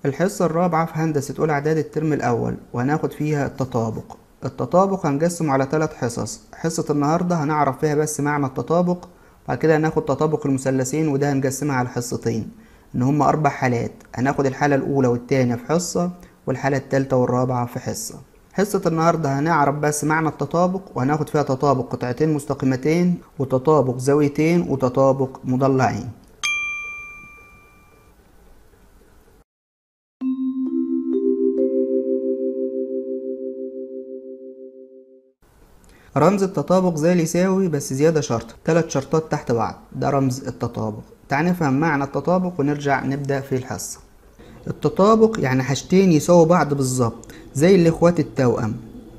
الحصة الرابعة في هندسة أولى إعداد الترم الأول وهناخد فيها التطابق التطابق هنقسمه على ثلاث حصص حصة النهاردة هنعرف فيها بس معنى التطابق بعد كده هناخد تطابق المثلثين وده هنقسمها على حصتين إن هما أربع حالات هناخد الحالة الأولى والتانية في حصة والحالة التالتة والرابعة في حصة حصة النهاردة هنعرف بس معنى التطابق وهناخد فيها تطابق قطعتين مستقيمتين وتطابق زاويتين وتطابق مضلعين رمز التطابق زي يساوي بس زيادة شرط تلات شرطات تحت بعض ده رمز التطابق تعال نفهم معنى التطابق ونرجع نبدأ في الحصة التطابق يعني حاجتين يساووا بعض بالظبط زي الاخوات التوأم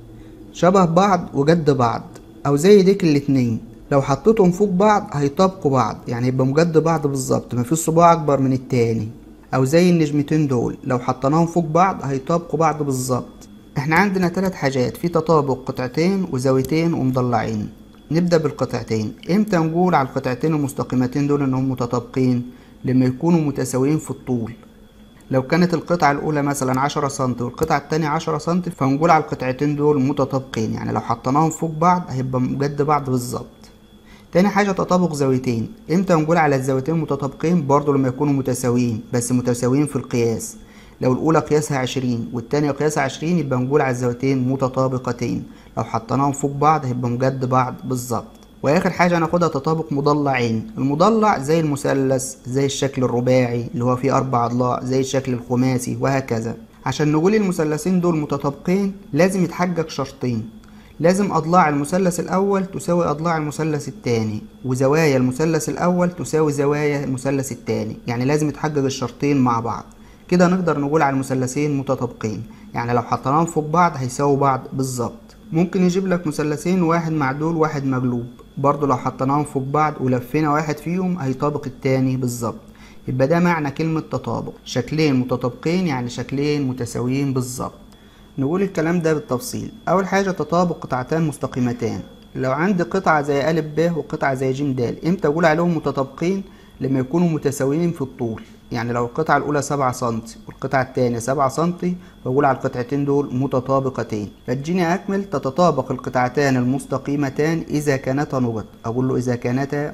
شبه بعض وجد بعض او زي ديك الاتنين لو حطيتهم فوق بعض هيطابقوا بعض يعني يبقى مجد بعض بالظبط مفيش صباع اكبر من التاني او زي النجمتين دول لو حطيناهم فوق بعض هيطابقوا بعض بالظبط احنا عندنا ثلاث حاجات في تطابق قطعتين وزاويتين ومضلعين نبدأ بالقطعتين امتى نقول على القطعتين المستقيمتين دول انهم متطابقين لما يكونوا متساويين في الطول لو كانت القطعة الأولى مثلا عشرة سنتي والقطعة التانية عشرة سنتي فنقول على القطعتين دول متطابقين يعني لو حطيناهم فوق بعض هيبقى قد بعض بالظبط تاني حاجة تطابق زاويتين امتى نقول على الزاويتين متطابقين برضو لما يكونوا متساويين بس متساويين في القياس لو الأولى قياسها عشرين والتانية قياسها عشرين يبقى نقول على الزاويتين متطابقتين لو حطيناهم فوق بعض هيبقى مجد بعض بالظبط واخر حاجه هناخدها تطابق مضلعين المضلع زي المثلث زي الشكل الرباعي اللي هو فيه اربع اضلاع زي الشكل الخماسي وهكذا عشان نقول المثلثين دول متطابقين لازم يتحقق شرطين لازم اضلاع المثلث الاول تساوي اضلاع المثلث الثاني وزوايا المثلث الاول تساوي زوايا المثلث الثاني يعني لازم يتحقق الشرطين مع بعض كده نقدر نقول على المثلثين متطابقين يعني لو حطيناهم فوق بعض هيساووا بعض بالظبط ممكن يجيب لك مثلثين واحد معدول واحد مقلوب برضو لو حطيناهم فوق بعض ولفينا واحد فيهم هيطابق التاني بالظبط يبقى ده معنى كلمة تطابق شكلين متطابقين يعني شكلين متساويين بالظبط نقول الكلام ده بالتفصيل أول حاجة تطابق قطعتان مستقيمتان لو عندي قطعة زي أ ب وقطعة زي ج د امتى أقول عليهم متطابقين لما يكونوا متساويين في الطول يعني لو القطعة الأولى سبعة سنتي والقطعة التانية سبعة سنتي بقول على القطعتين دول متطابقتين فتجيني أكمل تتطابق القطعتان المستقيمتان إذا كانتا نقط أقول له إذا كانتا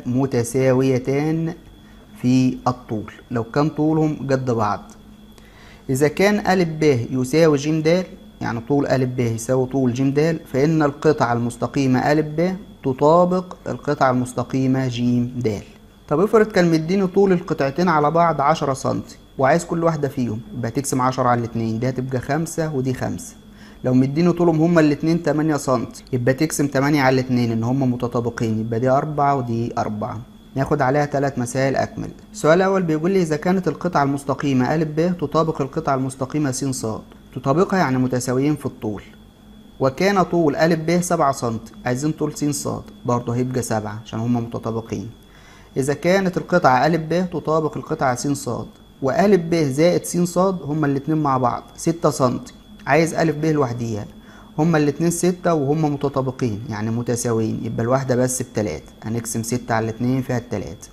متساويتان في الطول لو كان طولهم قد بعض إذا كان أ ب يساوي ج د يعني طول أ ب يساوي طول ج د فإن القطعة المستقيمة أ ب تطابق القطعة المستقيمة ج د طب افرض كان مديني طول القطعتين على بعض عشرة سنتي وعايز كل واحدة فيهم يبقى تقسم عشرة على الاتنين دي هتبقى خمسة ودي خمسة لو مديني طولهم هما الاتنين تمانية سنتي يبقى تقسم تمانية على الاتنين ان هما متطابقين يبقى دي أربعة ودي أربعة ناخد عليها ثلاث مسائل أكمل السؤال الأول بيقول لي إذا كانت القطعة المستقيمة أ ب تطابق القطعة المستقيمة س ص تطابقها يعني متساويين في الطول وكان طول أ ب سبعة سنتي عايزين طول س ص برضه هيبقى سبعة عشان هما متطابقين إذا كانت القطعة أ ب تطابق القطعة س ص وأ ب زائد س ص هما الاتنين مع بعض ستة سنتي عايز أ ب لوحديها هما الاتنين ستة وهما متطابقين يعني متساويين يبقى الواحدة بس بتلاتة هنقسم ستة على الاتنين فيها التلاتة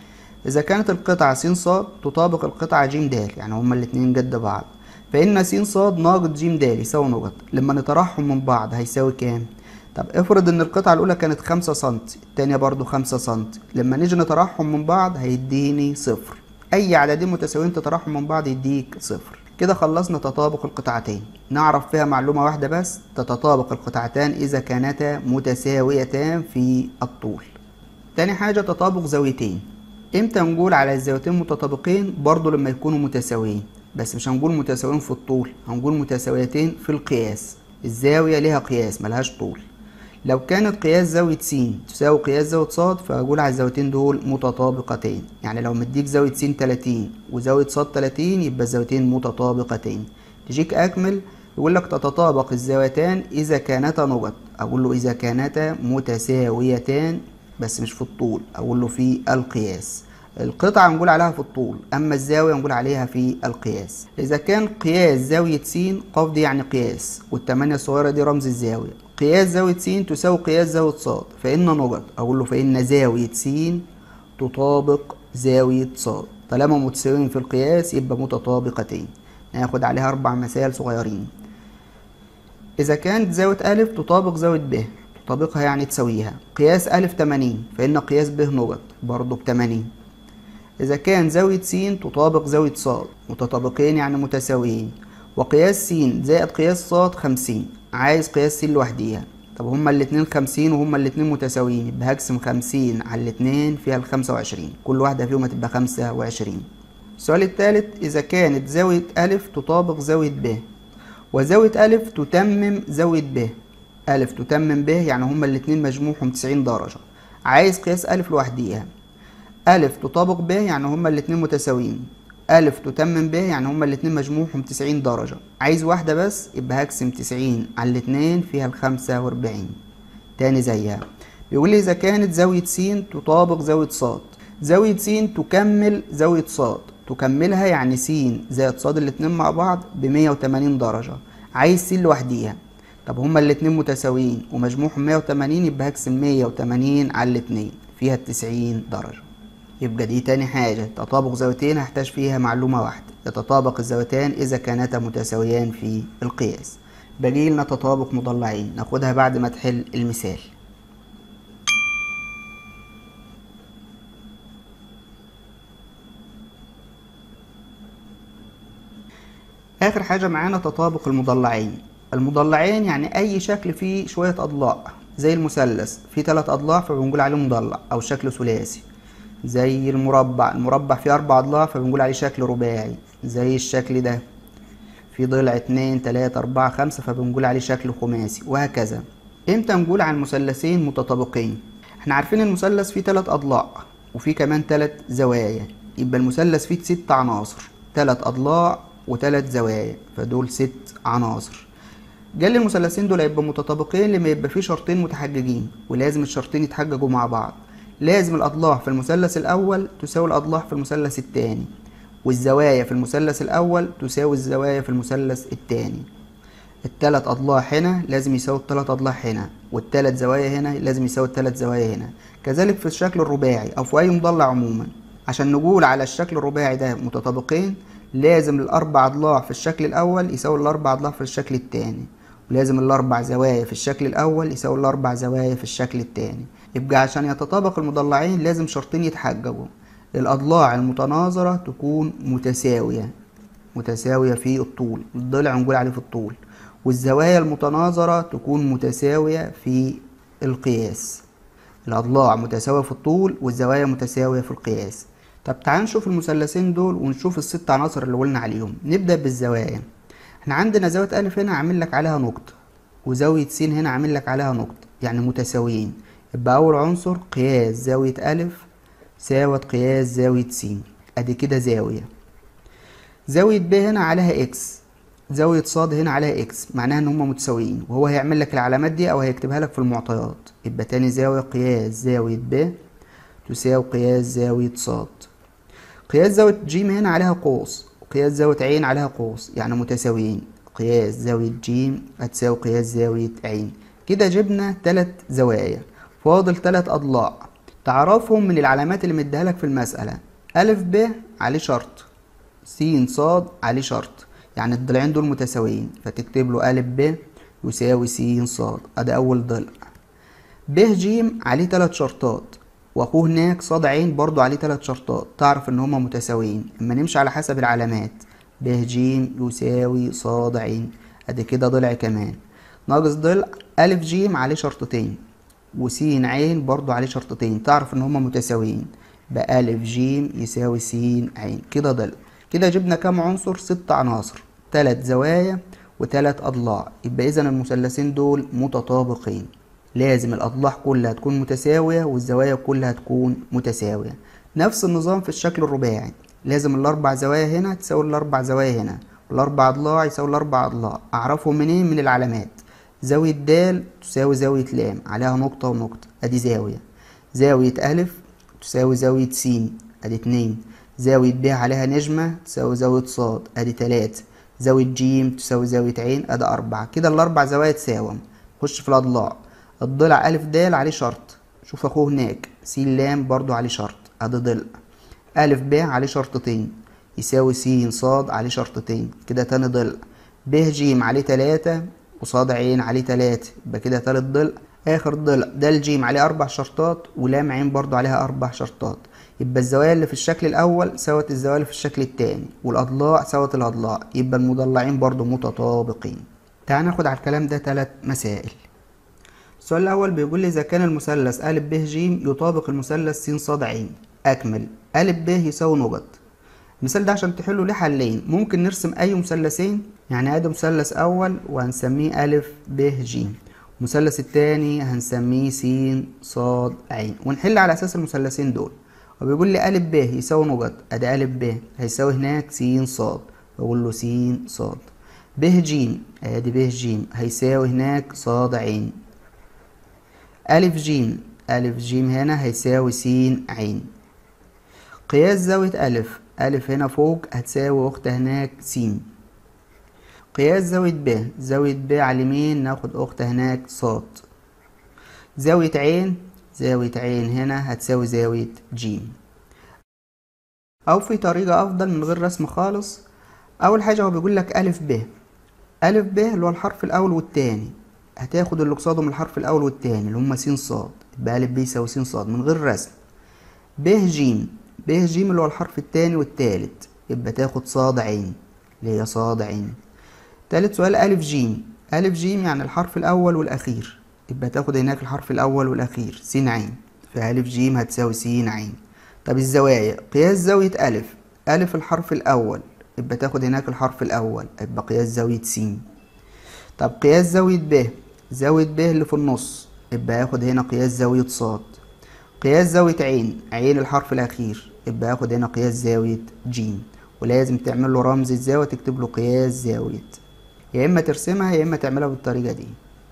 إذا كانت القطعة س ص تطابق القطعة ج د يعني هما الاتنين قد بعض فإن س ص ناقص ج د يساوي نقط لما نطرحهم من بعض هيساوي كام؟ طب افرض ان القطعة الاولى كانت خمسة سنتي التانية برضو خمسة سنتي لما نيجي نطرحهم من بعض هيديني صفر اي عددين متساويين تطرحهم من بعض يديك صفر كده خلصنا تطابق القطعتين نعرف فيها معلومة واحدة بس تتطابق القطعتان اذا كانتا متساويتان في الطول تاني حاجة تطابق زاويتين امتى نقول على الزاويتين متطابقين برضو لما يكونوا متساويين بس مش هنقول متساويين في الطول هنقول متساويتين في القياس الزاوية ليها قياس ملهاش طول لو كانت قياس زاوية س تساوي قياس زاوية ص فأقول على الزاويتين دول متطابقتين يعني لو مديك زاوية س 30 وزاوية ص 30 يبقى الزاويتين متطابقتين تجيك أكمل يقول لك تتطابق الزاويتان إذا كانتا نقط أقول له إذا كانتا متساويتان بس مش في الطول أقول له في القياس القطعة نقول عليها في الطول أما الزاوية نقول عليها في القياس إذا كان قياس زاوية س قف دي يعني قياس والتمانية الصغيرة دي رمز الزاوية قياس زاوية س تساوي قياس زاوية ص فإن نقط أقول له فإن زاوية س تطابق زاوية ص طالما متساويين في القياس يبقى متطابقتين ناخد عليها أربع مسائل صغيرين إذا كانت زاوية ألف تطابق زاوية ب تطابقها يعني تساويها قياس ألف تمانين فإن قياس ب نقط برضه بتمانين إذا كان زاوية س تطابق زاوية ص متطابقين يعني متساويين وقياس س زائد قياس ص خمسين عايز قياس س لوحديها طب هما الاتنين خمسين وهما الاتنين متساويين يبقى هقسم خمسين على الاتنين فيها الخمسة وعشرين كل واحدة فيهم هتبقى خمسة وعشرين السؤال التالت إذا كانت زاوية ألف تطابق زاوية ب وزاوية ألف تتمم زاوية ب ألف تتمم ب يعني هما الاتنين مجموعهم تسعين درجة عايز قياس ألف لوحديها ألف تطابق ب يعني هما الاتنين متساويين ألف تتمم ب يعني هما الاتنين مجموعهم تسعين درجة عايز واحدة بس يبقى هقسم تسعين على الاتنين فيها الخمسة وأربعين تاني زيها بيقول لي إذا كانت زاوية س تطابق زاوية ص زاوية س تكمل زاوية ص تكملها يعني س زائد ص الاتنين مع بعض بمية وتمانين درجة عايز س لوحديها طب هما الاتنين متساويين ومجموعهم مية وتمانين يبقى هقسم مية وتمانين على الاتنين فيها التسعين درجة يبقى دي تاني حاجة تطابق زاويتين هحتاج فيها معلومة واحدة يتطابق الزاويتان إذا كانتا متساويان في القياس باقي لنا تطابق مضلعين ناخدها بعد ما تحل المثال آخر حاجة معانا تطابق المضلعين المضلعين يعني أي شكل فيه شوية أضلاع زي المثلث فيه تلات أضلاع فبنقول عليه مضلع أو شكل ثلاثي زي المربع المربع فيه أربع أضلاع فبنقول عليه شكل رباعي زي الشكل ده في ضلع اتنين تلاتة أربعة خمسة فبنقول عليه شكل خماسي وهكذا امتى نقول عن مثلثين متطابقين احنا عارفين المثلث فيه تلات أضلاع وفيه كمان تلات زوايا يبقى المثلث فيه ست عناصر تلات أضلاع وتلات زوايا فدول ست عناصر قال لي المثلثين دول هيبقوا متطابقين لما يبقى فيه شرطين متحججين ولازم الشرطين يتحججوا مع بعض لازم الأضلاع في المثلث الأول تساوي الأضلاع في المثلث الثاني والزوايا في المثلث الأول تساوي الزوايا في المثلث الثاني التلات أضلاع هنا لازم يساوي التلات أضلاع هنا والتلات زوايا هنا لازم يساوي التلات زوايا هنا كذلك في الشكل الرباعي أو في أي مضلع عموما عشان نقول على الشكل الرباعي ده متطابقين لازم الأربع أضلاع في الشكل الأول يساوي الأربع أضلاع في الشكل الثاني ولازم الأربع زوايا في الشكل الأول يساوي الأربع زوايا في الشكل الثاني يبقى عشان يتطابق المضلعين لازم شرطين يتحججوا الأضلاع المتناظرة تكون متساوية متساوية في الطول الضلع نقول عليه في الطول والزوايا المتناظرة تكون متساوية في القياس الأضلاع متساوية في الطول والزوايا متساوية في القياس طب تعال نشوف المثلثين دول ونشوف الست عناصر اللي قلنا عليهم نبدأ بالزوايا احنا عندنا زاوية ألف هنا عامل لك عليها نقطة وزاوية س هنا عامل لك عليها نقطة يعني متساويين يبقى أول عنصر قياس زاوية ألف ساوت قياس زاوية س أدي كده زاوية زاوية ب هنا عليها إكس زاوية ص هنا عليها إكس معناها إن هما متساويين وهو هيعمل لك العلامات دي أو هيكتبها لك في المعطيات يبقى تاني زاوية قياس زاوية ب تساوي قياس زاوية ص قياس زاوية ج هنا عليها قوس وقياس زاوية عين عليها قوس يعني متساويين قياس زاوية ج هتساوي قياس زاوية عين كده جبنا تلات زوايا فاضل تلات أضلاع تعرفهم من العلامات اللي مديها لك في المسألة ألف ب عليه شرط س ص عليه شرط يعني الضلعين دول متساويين فتكتب له ألف ب يساوي س ص أده أول ضلع ب ج عليه تلات شرطات وأخوه هناك ص عين برضو عليه تلات شرطات تعرف إن هما متساويين أما نمشي على حسب العلامات ب ج يساوي ص عين أدي كده ضلع كمان ناقص ضلع ألف ج عليه شرطتين وس عين برضو عليه شرطتين تعرف ان هما متساويين بألف ج يساوي س عين كده ضلع كده جبنا كام عنصر ست عناصر تلات زوايا وتلات أضلاع يبقى إذا المثلثين دول متطابقين لازم الأضلاع كلها تكون متساوية والزوايا كلها تكون متساوية نفس النظام في الشكل الرباعي لازم الأربع زوايا هنا تساوي الأربع زوايا هنا والأربع أضلاع يساوي الأربع أضلاع أعرفهم منين من العلامات زاوية د تساوي زاوية لام عليها نقطة ونقطة أدي زاوية زاوية ألف تساوي زاوية س أدي اتنين زاوية ب عليها نجمة تساوي زاوية ص أدي تلاتة زاوية ج تساوي زاوية عين أدي أربعة كده الأربع زوايا تساوم خش في الأضلاع الضلع ألف د عليه شرط شوف أخوه هناك س لام برضو عليه شرط أدي ضلع ألف ب عليه شرطتين يساوي س ص عليه شرطتين كده تاني ضلع ب ج عليه تلاتة وصاد عين عليه تلاتة يبقى كده تالت ضلع آخر ضلع د ج عليه أربع شرطات ولام عين برضو عليها أربع شرطات يبقى الزوايا اللي في الشكل الأول سوت الزوايا اللي في الشكل التاني والأضلاع سوت الأضلاع يبقى المضلعين برضو متطابقين تعال ناخد على الكلام ده تلات مسائل السؤال الأول بيقول لي إذا كان المثلث أ ب ج يطابق المثلث س ص ع أكمل أ ب يساوي نقط المثال ده عشان تحله ليه حلين ممكن نرسم أي مثلثين يعني أدي مثلث أول وهنسميه أ ب ج المثلث التاني هنسميه س ص ع ونحل على أساس المثلثين دول وبيقول لي أ ب يساوي نقط أدي أ ب هيساوي هناك س ص بقول له س ص ب ج أدي ب ج هيساوي هناك ص ع ألف جيم ألف جيم هنا هيساوي س عين قياس زاوية ألف ألف هنا فوق هتساوي أختها هناك س قياس زاوية ب زاوية ب على اليمين ناخد أختها هناك صاد زاوية عين زاوية عين هنا هتساوي زاوية جيم أو في طريقة أفضل من غير رسم خالص أول حاجة هو بيقول لك ألف ب ألف ب اللي هو الحرف الأول والتاني هتاخد اللي قصادهم الحرف الأول والتاني اللي هما س ص يبقى ألف ب يساوي س ص من غير رسم ب ج ب ج اللي هو الحرف التاني والتالت يبقى تاخد ص عين اللي هي ص عين تالت سؤال ألف ج ألف ج يعني الحرف الأول والأخير يبقى تاخد هناك الحرف الأول والأخير س عين فألف ج هتساوي س عين طب الزوايا قياس زاوية ألف ألف الحرف الأول يبقى تاخد هناك الحرف الأول يبقى قياس زاوية س طب قياس زاوية ب زاوية ب اللي في النص يبقى ياخد هنا قياس زاوية ص قياس زاوية عين عين الحرف الأخير يبقى ياخد هنا قياس زاوية ج ولازم تعمل له رمز الزاوية تكتب له قياس زاوية يا إما ترسمها يا إما تعملها بالطريقة دي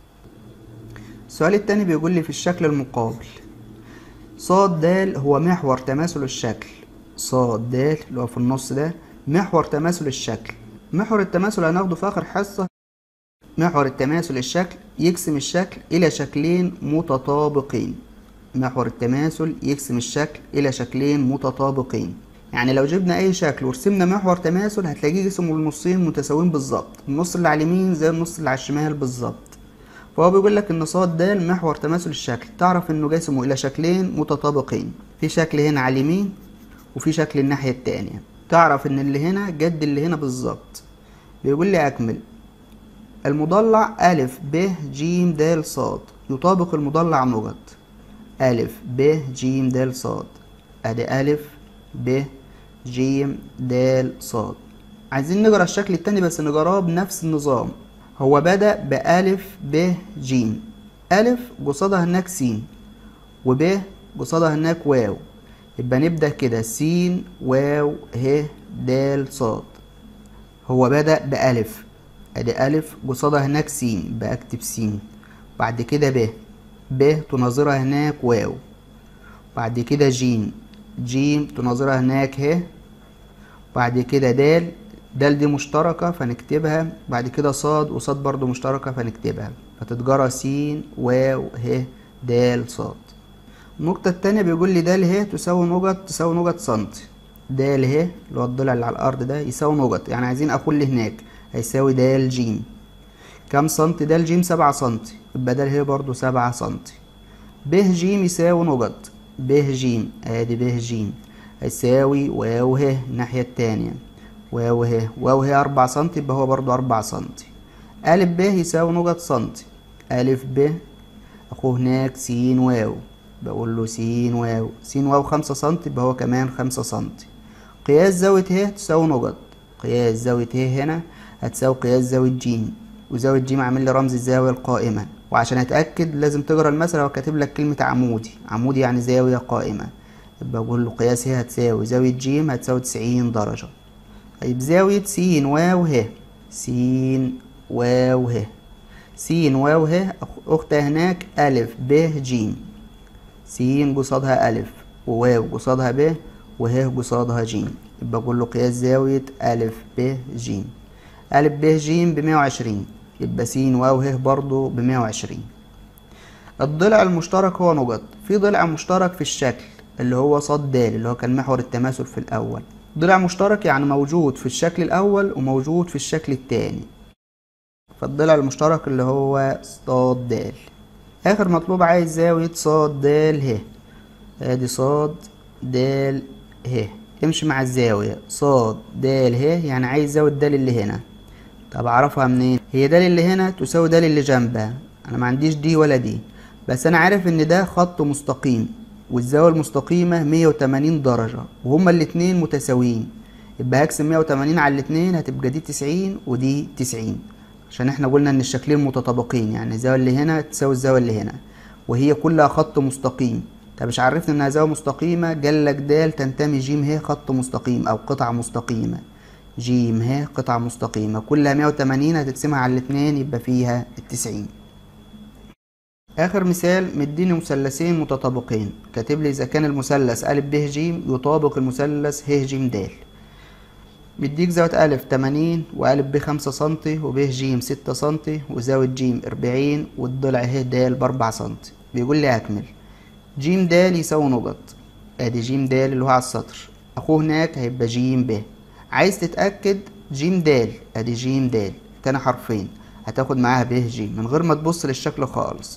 السؤال التاني بيقول لي في الشكل المقابل ص د هو محور تماثل الشكل ص د اللي هو في النص ده محور تماثل الشكل محور التماثل هناخده في آخر حصة محور التماثل الشكل يقسم الشكل إلى شكلين متطابقين محور التماثل يقسم الشكل إلى شكلين متطابقين يعني لو جبنا أي شكل ورسمنا محور تماثل هتلاقيه جسمه النصين متساويين بالظبط النص اللي على اليمين زي النص اللي على الشمال بالظبط فهو بيقول لك إن ص د محور تماثل الشكل تعرف إنه جسمه إلى شكلين متطابقين في شكل هنا على اليمين وفي شكل الناحية التانية تعرف إن اللي هنا جد اللي هنا بالظبط بيقول لي أكمل المضلع أ ب ج د ص يطابق المضلع نقط أ ب ج د ص أدي أ ب ج د ص عايزين نقرا الشكل التاني بس نقراه بنفس النظام هو بدأ بألف ب ج ألف قصادها هناك س وب قصادها هناك واو يبقى نبدأ كده س واو ه د ص هو بدأ بألف ادي ألف قصادها هناك س بكتب س بعد كده ب ب تناظرها هناك واو بعد كده ج ج تناظرها هناك ه بعد كده د د دي مشتركة فنكتبها بعد كده صاد وصاد برضو مشتركة فنكتبها فتتجرى س واو ه د صاد النقطة التانية بيقول لي د ه تساوي نقط تساوي نقط سنتي د ه اللي هو الضلع اللي على الأرض ده يساوي نقط يعني عايزين أخو اللي هناك هيساوي د ج كام سنتي د ج سبعة سنتي يبقى د ه برضو سبعة سنتي ب ج يساوي نقط ب ج ادي ب ج هيساوي واو ه الناحية التانية واو ه واو ه أربع سنتي يبقى هو برضو أربع سنتي أ ب يساوي نقط سنتي أ ب أخوه هناك س واو بقول له س واو س واو خمسة سنتي يبقى هو كمان خمسة سنتي قياس زاوية ه تساوي نقط قياس زاوية ه هنا هتساوي قياس زاوية ج وزاوية ج عامل لي رمز الزاوية القائمة وعشان اتأكد لازم تقرا المثل هو كاتب لك كلمة عمودي عمودي يعني زاوية قائمة يبقى بقول له قياس ه هتساوي زاوية ج هتساوي تسعين درجة طيب زاوية س واو ه س واو ه س واو ه أختها هناك ألف ب ج س قصادها ألف وواو قصادها ب وه قصادها ج يبقى أقول له قياس زاوية ألف ب ج ألف ب ج بمية وعشرين يبقى س واو ه برضو بمية وعشرين الضلع المشترك هو نقط في ضلع مشترك في الشكل اللي هو ص د اللي هو كان محور التماثل في الأول ضلع مشترك يعني موجود في الشكل الأول وموجود في الشكل التاني فالضلع المشترك اللي هو صاد د آخر مطلوب عايز زاوية صاد د ه ادي صاد د ه امشي مع الزاوية صاد د ه يعني عايز زاوية د اللي هنا طب اعرفها منين هي د اللي هنا تساوي د اللي جنبها انا ما عنديش دي ولا دي بس انا عارف ان ده خط مستقيم والزاوية المستقيمة 180 درجة وهما الاتنين متساويين يبقى هقسم 180 على الاتنين هتبقى دي 90 ودي 90 عشان احنا قلنا ان الشكلين متطابقين يعني الزاوية اللي هنا تساوي الزاوية اللي هنا وهي كلها خط مستقيم طب مش عرفنا انها زاوية مستقيمة قالك د تنتمي ج ه خط مستقيم او قطعة مستقيمة ج ه قطعة مستقيمة كلها 180 هتقسمها على الاتنين يبقى فيها التسعين آخر مثال مديني مثلثين متطابقين كاتب لي إذا كان المثلث أ ب ج يطابق المثلث ه ج د مديك زاوية أ تمانين وأ ب خمسة سنتي وب ج ستة سنتي وزاوية ج أربعين والضلع ه د بأربعة سنتي بيقول لي أكمل ج د يساوي نقط أدي ج د اللي هو على السطر أخوه هناك هيبقى ج ب عايز تتأكد ج د أدي ج د تاني حرفين هتاخد معاها ب ج من غير ما تبص للشكل خالص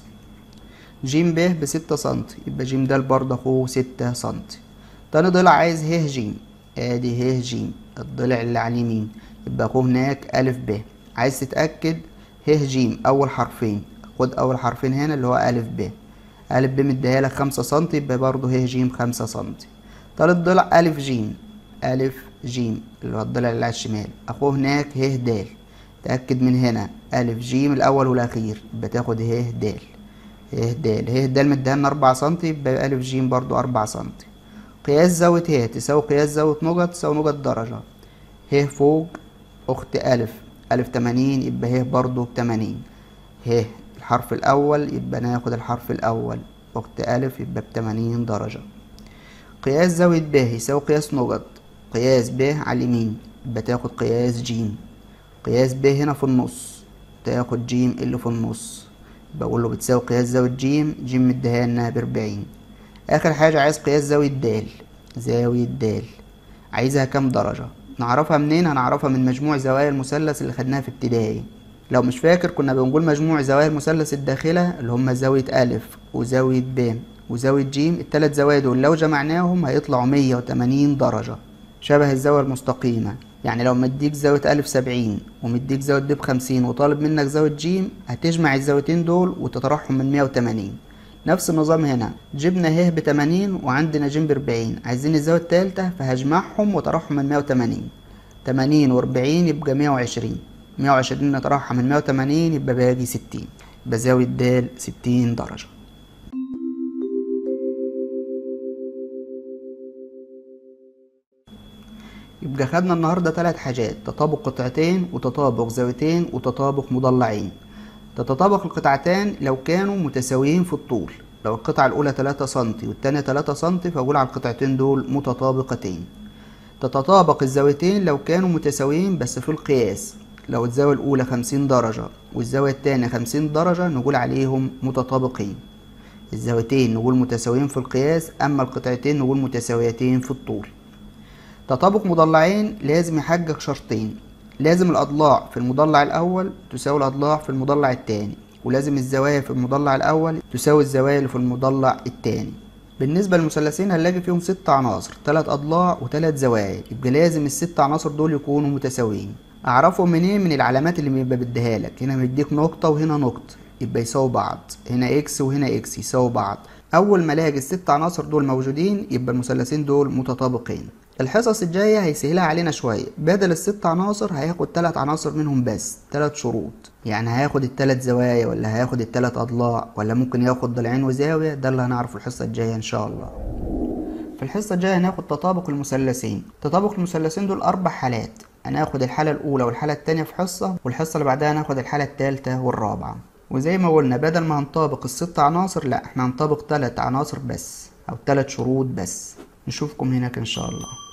ج ب بستة سنتي يبقى ج د برضه اخوه ستة سنتي تاني ضلع عايز ه ج ادي ه ج الضلع اللي على اليمين يبقى اخوه هناك ا ب عايز تتأكد ه ج اول حرفين خد اول حرفين هنا اللي هو ا ب ا ب مديها لك خمسة سنتي يبقى برضه ه ج خمسة سنتي تالت ضلع ا ج ا ج اللي هو الضلع اللي على الشمال اخوه هناك ه د تأكد من هنا ا ج الاول والاخير يبقى تاخد ه د ه د ه د مديها أربعة سنتي يبقى أ ج برضو أربعة سنتي قياس زاوية ه تساوي قياس زاوية نقط تساوي نقط درجة ه فوق أخت أ أ تمانين يبقى ه برضو بتمانين ه الحرف الأول يبقى ناخد الحرف الأول أخت أ يبقى بتمانين درجة قياس زاوية ب يساوي قياس نقط قياس ب على اليمين يبقى تاخد قياس ج قياس ب هنا في النص تاخد ج اللي في النص بقول له بتساوي قياس زاوية ج ج مديها لنا بأربعين آخر حاجة عايز قياس زاوية د زاوية د عايزها كام درجة نعرفها منين هنعرفها من مجموع زوايا المثلث اللي خدناها في ابتدائي لو مش فاكر كنا بنقول مجموع زوايا المثلث الداخلة اللي هما زاوية أ وزاوية ب وزاوية ج التلات زوايا دول لو جمعناهم هيطلعوا مية وتمانين درجة شبه الزاوية المستقيمة يعني لو مديك زاوية أ سبعين ومديك زاوية ب بخمسين وطالب منك زاوية ج هتجمع الزاويتين دول وتطرحهم من مية وتمانين نفس النظام هنا جبنا ه بتمانين وعندنا ج بأربعين عايزين الزاوية التالتة فهجمعهم وأطرحهم من مية وتمانين تمانين وأربعين يبقى مية وعشرين مية وعشرين نطرحها من مية وتمانين يبقى باقي ستين يبقى زاوية د ستين درجة يبقى خدنا النهاردة تلات حاجات تطابق قطعتين وتطابق زاويتين وتطابق مضلعين تتطابق القطعتان لو كانوا متساويين في الطول لو القطعة الأولى تلاتة سنتي والتانية تلاتة سنتي فأقول على القطعتين دول متطابقتين تتطابق الزاويتين لو كانوا متساويين بس في القياس لو الزاوية الأولى خمسين درجة والزاوية التانية خمسين درجة نقول عليهم متطابقين الزاويتين نقول متساويين في القياس أما القطعتين نقول متساويتين في الطول تطابق مضلعين لازم يحقق شرطين لازم الأضلاع في المضلع الأول تساوي الأضلاع في المضلع التاني ولازم الزوايا في المضلع الأول تساوي الزوايا اللي في المضلع التاني بالنسبة للمثلثين هنلاقي فيهم ست عناصر تلات أضلاع وتلات زوايا يبقى لازم الست عناصر دول يكونوا متساويين أعرفهم منين من العلامات اللي بيبقى بديها لك هنا مديك نقطة وهنا نقطة يبقى يساوي بعض هنا اكس وهنا اكس يساوي بعض أول ما الاقي الست عناصر دول موجودين يبقى المثلثين دول متطابقين الحصص الجاية هيسهلها علينا شوية بدل الست عناصر هياخد تلات عناصر منهم بس تلات شروط يعني هياخد التلات زوايا ولا هياخد التلات أضلاع ولا ممكن ياخد ضلعين وزاوية ده اللي هنعرفه الحصة الجاية إن شاء الله في الحصة الجاية هناخد تطابق المثلثين تطابق المثلثين دول أربع حالات هناخد الحالة الأولى والحالة التانية في حصة والحصة اللي بعدها هناخد الحالة التالتة والرابعة وزي ما قلنا بدل ما هنطابق الست عناصر لا احنا هنطابق تلات عناصر بس أو تلات شروط بس نشوفكم هناك إن شاء الله